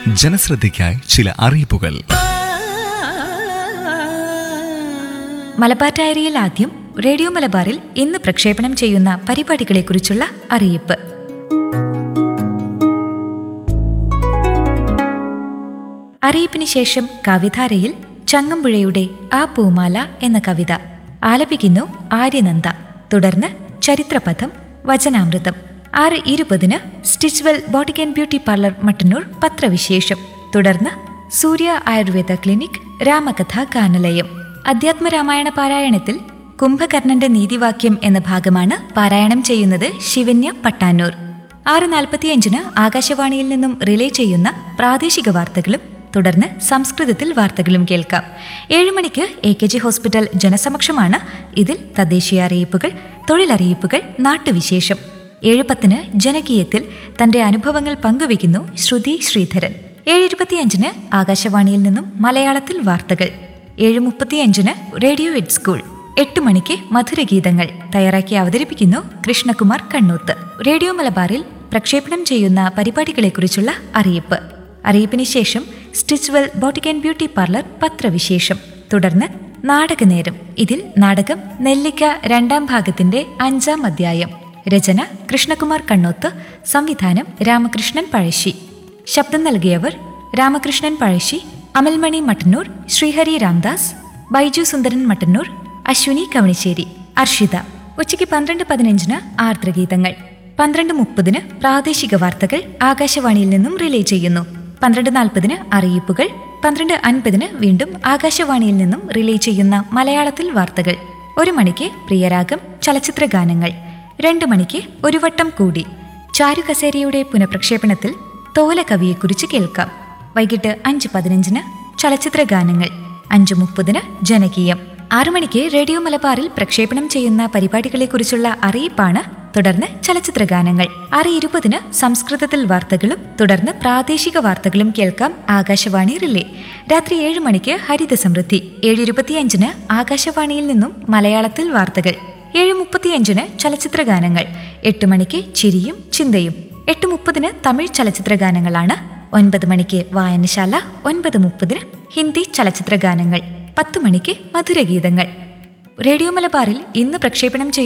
ജനശ്രദ്ധയ്ക്കായി ചില അറിയിപ്പുകൾ മലബാർ ഡയറിയിൽ ആദ്യം റേഡിയോ മലബാറിൽ ഇന്ന് പ്രക്ഷേപണം ചെയ്യുന്ന പരിപാടികളെക്കുറിച്ചുള്ള അറിയിപ്പ് അറിയിപ്പിന് ശേഷം കവിധാരയിൽ ചങ്ങമ്പുഴയുടെ ആ പൂമാല എന്ന കവിത ആലപിക്കുന്നു ആര്യനന്ദ തുടർന്ന് ചരിത്രപഥം വചനാമൃതം ആറ് ഇരുപതിന് Stitchwell boutique and beauty parlour Mattannur പത്രവിശേഷം തുടർന്ന് സൂര്യ ആയുർവേദ ക്ലിനിക് രാമകഥ ഗാനലയം അധ്യാത്മരാമായണ പാരായണത്തിൽ കുംഭകർണന്റെ നീതിവാക്യം എന്ന ഭാഗമാണ് പാരായണം ചെയ്യുന്നത് ശിവന്യ പട്ടാന്നൂർ ആറ് നാൽപ്പത്തിയഞ്ചിന് ആകാശവാണിയിൽ നിന്നും റിലേ ചെയ്യുന്ന പ്രാദേശിക വാർത്തകളും തുടർന്ന് സംസ്കൃതത്തിൽ വാർത്തകളും കേൾക്കാം ഏഴ് മണിക്ക് എ കെ ജി ഹോസ്പിറ്റൽ ജനസമക്ഷമാണ് ഇതിൽ തദ്ദേശീയ അറിയിപ്പുകൾ തൊഴിലറിയിപ്പുകൾ നാട്ടുവിശേഷം ഏഴ് പത്തിന് ജനകീയത്തിൽ തന്റെ അനുഭവങ്ങൾ പങ്കുവയ്ക്കുന്നു ശ്രുതി ശ്രീധരൻ ഏഴ് ഇരുപത്തിയഞ്ചിന് ആകാശവാണിയിൽ നിന്നും മലയാളത്തിൽ വാർത്തകൾ ഏഴ് മുപ്പത്തിയഞ്ചിന് റേഡിയോ എഡ് സ്കൂൾ എട്ട് മണിക്ക് മധുരഗീതങ്ങൾ തയ്യാറാക്കി അവതരിപ്പിക്കുന്നു കൃഷ്ണകുമാർ കണ്ണൂത്ത് റേഡിയോ മലബാറിൽ പ്രക്ഷേപണം ചെയ്യുന്ന പരിപാടികളെക്കുറിച്ചുള്ള അറിയിപ്പ് അറിയിപ്പിന് ശേഷം Stitchwell boutique and beauty parlour പത്രവിശേഷം തുടർന്ന് നാടകനേരം ഇതിൽ നാടകം നെല്ലിക്ക രണ്ടാം ഭാഗത്തിന്റെ അഞ്ചാം അധ്യായം രചന കൃഷ്ണകുമാർ കണ്ണോത്ത് സംവിധാനം രാമകൃഷ്ണൻ പഴശ്ശി ശബ്ദം നൽകിയവർ രാമകൃഷ്ണൻ പഴശ്ശി അമൽമണി മട്ടന്നൂർ ശ്രീഹരി രാംദാസ് ബൈജു സുന്ദരൻ മട്ടന്നൂർ അശ്വിനി കവണിശ്ശേരി അർഷിത ഉച്ചയ്ക്ക് പന്ത്രണ്ട് പതിനഞ്ചിന് ആർദ്രഗീതങ്ങൾ പന്ത്രണ്ട് മുപ്പതിന് പ്രാദേശിക വാർത്തകൾ ആകാശവാണിയിൽ നിന്നും റിലേ ചെയ്യുന്നു പന്ത്രണ്ട് നാൽപ്പതിന് അറിയിപ്പുകൾ പന്ത്രണ്ട് അൻപതിന് വീണ്ടും ആകാശവാണിയിൽ നിന്നും റിലേ ചെയ്യുന്ന മലയാളത്തിൽ വാർത്തകൾ ഒരു മണിക്ക് പ്രിയരാഗം ചലച്ചിത്ര ഗാനങ്ങൾ രണ്ട് മണിക്ക് ഒരു വട്ടം കൂടി ചാരുകസേരയുടെ പുനഃപ്രക്ഷേപണത്തിൽ തോലകവിയെക്കുറിച്ച് കേൾക്കാം വൈകിട്ട് അഞ്ച് പതിനഞ്ചിന് ചലച്ചിത്ര ഗാനങ്ങൾ അഞ്ച് മുപ്പതിന് ജനകീയം ആറു മണിക്ക് റേഡിയോ മലബാറിൽ പ്രക്ഷേപണം ചെയ്യുന്ന പരിപാടികളെക്കുറിച്ചുള്ള അറിയിപ്പാണ് തുടർന്ന് ചലച്ചിത്ര ഗാനങ്ങൾ ആറ് ഇരുപതിന് സംസ്കൃതത്തിൽ വാർത്തകളും തുടർന്ന് പ്രാദേശിക വാർത്തകളും കേൾക്കാം ആകാശവാണി റിലേ രാത്രി ഏഴ് മണിക്ക് ഹരിത സമൃദ്ധി ഏഴ് ഇരുപത്തിയഞ്ചിന് ആകാശവാണിയിൽ നിന്നും മലയാളത്തിൽ വാർത്തകൾ ഏഴ് മുപ്പത്തിയഞ്ചിന് ചലച്ചിത്ര ഗാനങ്ങൾ എട്ട് മണിക്ക് ചിരിയും ചിന്തയും എട്ട് മുപ്പതിന് തമിഴ് ചലച്ചിത്ര ഗാനങ്ങളാണ് ഒൻപത് മണിക്ക് വായനശാല ഒൻപത് മുപ്പതിന് ഹിന്ദി ചലച്ചിത്ര ഗാനങ്ങൾ പത്ത് മണിക്ക് മധുരഗീതങ്ങൾ റേഡിയോ മലബാറിൽ ഇന്ന് പ്രക്ഷേപണം ചെയ്യുന്ന